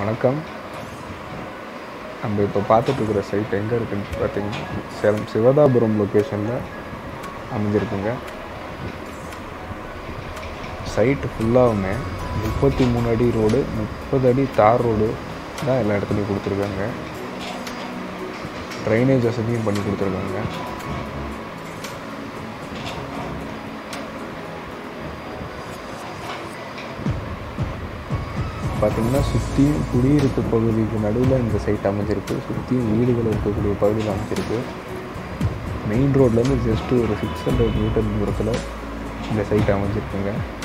வணக்கம் நம்ம இப்போ பார்த்துட்ருக்குற சைட் எங்கே இருக்குன்னு பார்த்தீங்கன்னா சேலம் சிவதாபுரம் லொக்கேஷனில் அமைஞ்சிருக்குங்க சைட்டு ஃபுல்லாகவுமே முப்பத்தி மூணு அடி ரோடு முப்பது அடி தார் ரோடு தான் எல்லா இடத்துலையும் கொடுத்துருக்காங்க ட்ரைனேஜ் வசதியும் பண்ணி கொடுத்துருக்காங்க பார்த்திங்கன்னா சுற்றியும் குடியிருப்பு பகுதிக்கு நடுவில் இந்த சைட் அமைஞ்சிருக்கு சுற்றியும் வீடுகள் இருக்கக்கூடிய பகுதியில் அமைஞ்சிருக்கு மெயின் ரோட்லேருந்து ஜஸ்ட்டு ஒரு சிக்ஸ் ஹண்ட்ரட் மீட்டர் தூரத்தில் இந்த சைட் அமைஞ்சிருக்குங்க